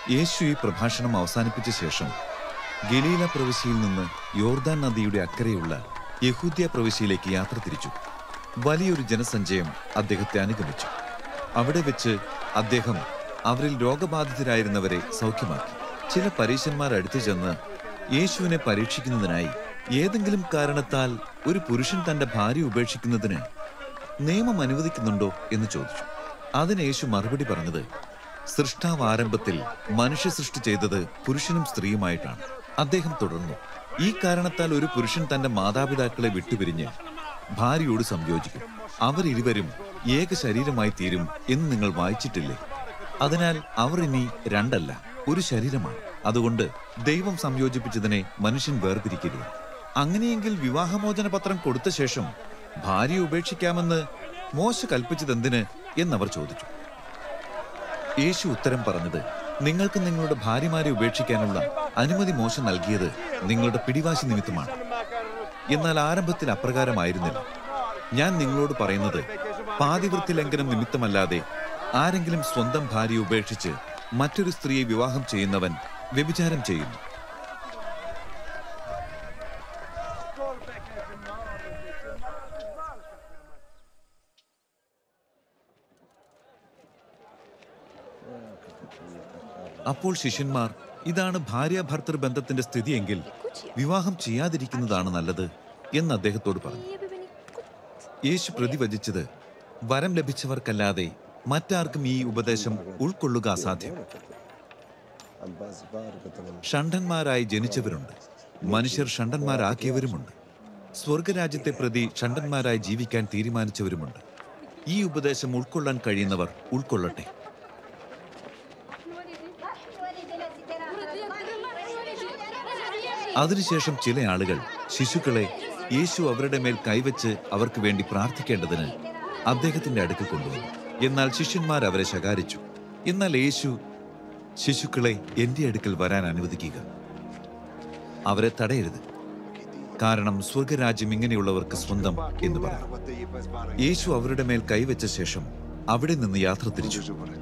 യേശു ഈ പ്രഭാഷണം അവസാനിപ്പിച്ച ശേഷം ഗലീല പ്രവിശ്യയിൽ നിന്ന് യോർദാൻ നദിയുടെ അക്കരെയുള്ള യഹൂദ്യ പ്രവിശ്യയിലേക്ക് യാത്ര തിരിച്ചു വലിയൊരു ജനസഞ്ചയം അദ്ദേഹത്തെ അനുഗമിച്ചു അവിടെ വെച്ച് അദ്ദേഹം അവരിൽ രോഗബാധിതരായിരുന്നവരെ സൗഖ്യമാക്കി ചില പരീശന്മാർ അടുത്തു ചെന്ന് യേശുവിനെ പരീക്ഷിക്കുന്നതിനായി ഏതെങ്കിലും കാരണത്താൽ ഒരു പുരുഷൻ തന്റെ ഭാര്യ ഉപേക്ഷിക്കുന്നതിന് നിയമം അനുവദിക്കുന്നുണ്ടോ എന്ന് ചോദിച്ചു അതിന് യേശു മറുപടി പറഞ്ഞത് സൃഷ്ടാവ് ആരംഭത്തിൽ മനുഷ്യ സൃഷ്ടി ചെയ്തത് പുരുഷനും സ്ത്രീയുമായിട്ടാണ് അദ്ദേഹം തുടർന്നു ഈ കാരണത്താൽ ഒരു പുരുഷൻ തന്റെ മാതാപിതാക്കളെ വിട്ടുപിരിഞ്ഞ് ഭാര്യയോട് സംയോജിക്കും അവരിരുവരും ഏക ശരീരമായി തീരും എന്ന് നിങ്ങൾ വായിച്ചിട്ടില്ലേ അതിനാൽ അവർ ഇനി രണ്ടല്ല ഒരു ശരീരമാണ് അതുകൊണ്ട് ദൈവം സംയോജിപ്പിച്ചതിനെ മനുഷ്യൻ വേർതിരിക്കരുത് അങ്ങനെയെങ്കിൽ വിവാഹമോചന പത്രം കൊടുത്ത ശേഷം ഭാര്യ ഉപേക്ഷിക്കാമെന്ന് മോശ കൽപ്പിച്ചതെന്തിന് എന്നവർ ചോദിച്ചു യേശു ഉത്തരം പറഞ്ഞത് നിങ്ങൾക്ക് നിങ്ങളുടെ ഭാര്യമാരെ ഉപേക്ഷിക്കാനുള്ള അനുമതി മോശം നൽകിയത് നിങ്ങളുടെ പിടിവാശി നിമിത്തമാണ് എന്നാൽ ആരംഭത്തിൽ അപ്രകാരമായിരുന്നില്ല ഞാൻ നിങ്ങളോട് പറയുന്നത് പാതിവൃത്തി ലംഘനം നിമിത്തമല്ലാതെ ആരെങ്കിലും സ്വന്തം ഭാര്യയെ ഉപേക്ഷിച്ച് മറ്റൊരു സ്ത്രീയെ വിവാഹം ചെയ്യുന്നവൻ വ്യഭിചാരം ചെയ്യുന്നു അപ്പോൾ ശിഷ്യന്മാർ ഇതാണ് ഭാര്യ ഭർത്തൃ ബന്ധത്തിന്റെ സ്ഥിതിയെങ്കിൽ വിവാഹം ചെയ്യാതിരിക്കുന്നതാണ് നല്ലത് എന്ന് അദ്ദേഹത്തോട് പറഞ്ഞു യേശു പ്രതിവചിച്ചത് വരം ലഭിച്ചവർക്കല്ലാതെ മറ്റാർക്കും ഈ ഉപദേശം ഉൾക്കൊള്ളുക അസാധ്യം ഷണ്ഡന്മാരായി ജനിച്ചവരുണ്ട് മനുഷ്യർ ഷണ്ഡന്മാരാക്കിയവരുമുണ്ട് സ്വർഗരാജ്യത്തെ പ്രതി ഷണ്ഡന്മാരായി ജീവിക്കാൻ തീരുമാനിച്ചവരുമുണ്ട് ഈ ഉപദേശം ഉൾക്കൊള്ളാൻ കഴിയുന്നവർ ഉൾക്കൊള്ളട്ടെ അതിനുശേഷം ചില ആളുകൾ ശിശുക്കളെ യേശു അവരുടെ മേൽ കൈവച്ച് അവർക്ക് വേണ്ടി പ്രാർത്ഥിക്കേണ്ടതിന് അദ്ദേഹത്തിന്റെ അടുക്കൽ കൊണ്ടുവന്നു എന്നാൽ ശിഷ്യന്മാർ അവരെ ശകാരിച്ചു എന്നാൽ യേശു ശിശുക്കളെ എന്റെ അടുക്കൽ വരാൻ അനുവദിക്കുക അവരെ തടയരുത് കാരണം സ്വർഗരാജ്യം ഇങ്ങനെയുള്ളവർക്ക് സ്വന്തം എന്ന് പറഞ്ഞു യേശു അവരുടെ മേൽ കൈവച്ച ശേഷം അവിടെ നിന്ന് യാത്ര തിരിച്ചു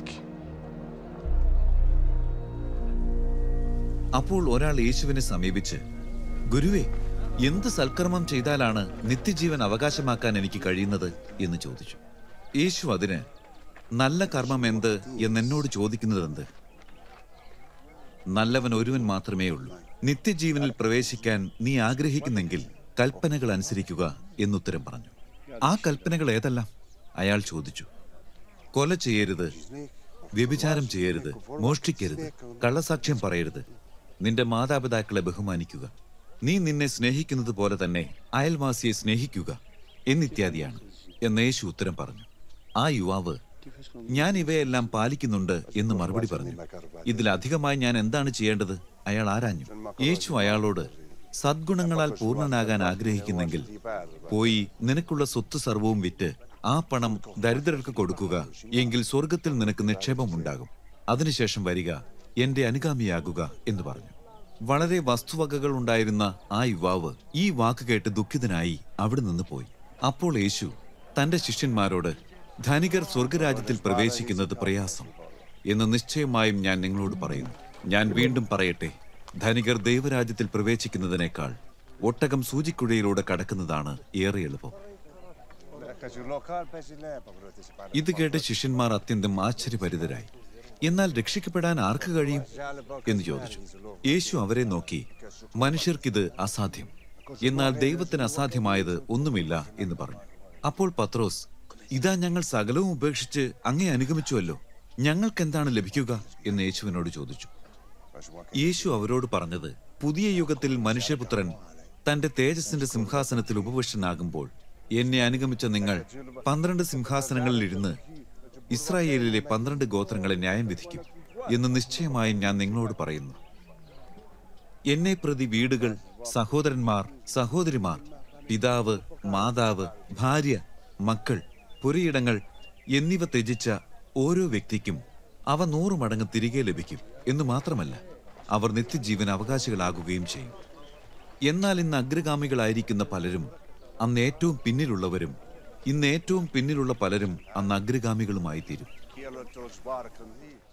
അപ്പോൾ ഒരാൾ യേശുവിനെ സമീപിച്ച് ഗുരുവേ എന്ത് സൽക്കർമ്മം ചെയ്താലാണ് നിത്യജീവൻ അവകാശമാക്കാൻ എനിക്ക് കഴിയുന്നത് എന്ന് ചോദിച്ചു യേശു അതിന് നല്ല കർമ്മം എന്ത് എന്നെന്നോട് ചോദിക്കുന്നതെന്ത് നല്ലവൻ ഒരുവൻ മാത്രമേ ഉള്ളൂ നിത്യജീവനിൽ പ്രവേശിക്കാൻ നീ ആഗ്രഹിക്കുന്നെങ്കിൽ കൽപ്പനകൾ അനുസരിക്കുക എന്നുത്തരം പറഞ്ഞു ആ കൽപ്പനകൾ ഏതെല്ലാം അയാൾ ചോദിച്ചു കൊല ചെയ്യരുത് വ്യഭിചാരം ചെയ്യരുത് മോഷ്ടിക്കരുത് കള്ളസാക്ഷ്യം പറയരുത് നിന്റെ മാതാപിതാക്കളെ ബഹുമാനിക്കുക നീ നിന്നെ സ്നേഹിക്കുന്നത് പോലെ തന്നെ അയൽവാസിയെ സ്നേഹിക്കുക എന്നിത്യാദിയാണ് എന്ന് യേശു ഉത്തരം പറഞ്ഞു ആ യുവാവ് ഞാൻ ഇവയെല്ലാം പാലിക്കുന്നുണ്ട് എന്ന് മറുപടി പറഞ്ഞു ഇതിലധികമായി ഞാൻ എന്താണ് ചെയ്യേണ്ടത് അയാൾ ആരാഞ്ഞു യേശു അയാളോട് സദ്ഗുണങ്ങളാൽ പൂർണ്ണനാകാൻ ആഗ്രഹിക്കുന്നെങ്കിൽ പോയി നിനക്കുള്ള സ്വത്ത് സർവവും വിറ്റ് ആ പണം ദരിദ്രർക്ക് കൊടുക്കുക എങ്കിൽ സ്വർഗത്തിൽ നിനക്ക് നിക്ഷേപം ഉണ്ടാകും അതിനുശേഷം വരിക എന്റെ അനുഗാമിയാകുക എന്ന് പറഞ്ഞു വളരെ വസ്തുവകകൾ ഉണ്ടായിരുന്ന ആ യുവാവ് ഈ വാക്ക് കേട്ട് ദുഃഖിതനായി അവിടെ നിന്ന് പോയി അപ്പോൾ യേശു തന്റെ ശിഷ്യന്മാരോട് ധനികർ സ്വർഗരാജ്യത്തിൽ പ്രവേശിക്കുന്നത് പ്രയാസം എന്ന് നിശ്ചയമായും ഞാൻ നിങ്ങളോട് പറയുന്നു ഞാൻ വീണ്ടും പറയട്ടെ ധനികർ ദൈവരാജ്യത്തിൽ പ്രവേശിക്കുന്നതിനേക്കാൾ ഒട്ടകം സൂചിക്കുഴയിലൂടെ കടക്കുന്നതാണ് ഏറെ എളുപ്പം ഇത് കേട്ട് ശിഷ്യന്മാർ അത്യന്തം ആശ്ചര്യഭരിതരായി എന്നാൽ രക്ഷിക്കപ്പെടാൻ ആർക്ക് കഴിയും എന്ന് ചോദിച്ചു യേശു അവരെ നോക്കി മനുഷ്യർക്കിത് അസാധ്യം എന്നാൽ ദൈവത്തിന് അസാധ്യമായത് ഒന്നുമില്ല എന്ന് പറഞ്ഞു അപ്പോൾ പത്രോസ് ഇതാ ഞങ്ങൾ സകലവും ഉപേക്ഷിച്ച് അങ്ങേ അനുഗമിച്ചുവല്ലോ ഞങ്ങൾക്ക് എന്താണ് ലഭിക്കുക എന്ന് യേശുവിനോട് ചോദിച്ചു യേശു അവരോട് പറഞ്ഞത് പുതിയ യുഗത്തിൽ മനുഷ്യപുത്രൻ തന്റെ തേജസ്സിന്റെ സിംഹാസനത്തിൽ ഉപവിഷ്ടനാകുമ്പോൾ എന്നെ അനുഗമിച്ച നിങ്ങൾ പന്ത്രണ്ട് സിംഹാസനങ്ങളിൽ ഇരുന്ന് ഇസ്രായേലിലെ പന്ത്രണ്ട് ഗോത്രങ്ങളെ ന്യായം വിധിക്കും എന്ന് നിശ്ചയമായും ഞാൻ നിങ്ങളോട് പറയുന്നു എന്നെ പ്രതി വീടുകൾ സഹോദരന്മാർ സഹോദരിമാർ പിതാവ് മാതാവ് ഭാര്യ മക്കൾ പുരയിടങ്ങൾ എന്നിവ ത്യജിച്ച ഓരോ വ്യക്തിക്കും അവ നൂറു മടങ്ങ് തിരികെ ലഭിക്കും എന്ന് മാത്രമല്ല അവർ നിത്യജീവൻ അവകാശികളാകുകയും ചെയ്യും എന്നാൽ ഇന്ന് അഗ്രഗാമികളായിരിക്കുന്ന പലരും അന്ന് ഏറ്റവും പിന്നിലുള്ളവരും ഇന്ന് ഏറ്റവും പിന്നിലുള്ള പലരും അന്ന് അഗ്രഗാമികളുമായി തീരും Kielletos varken hii.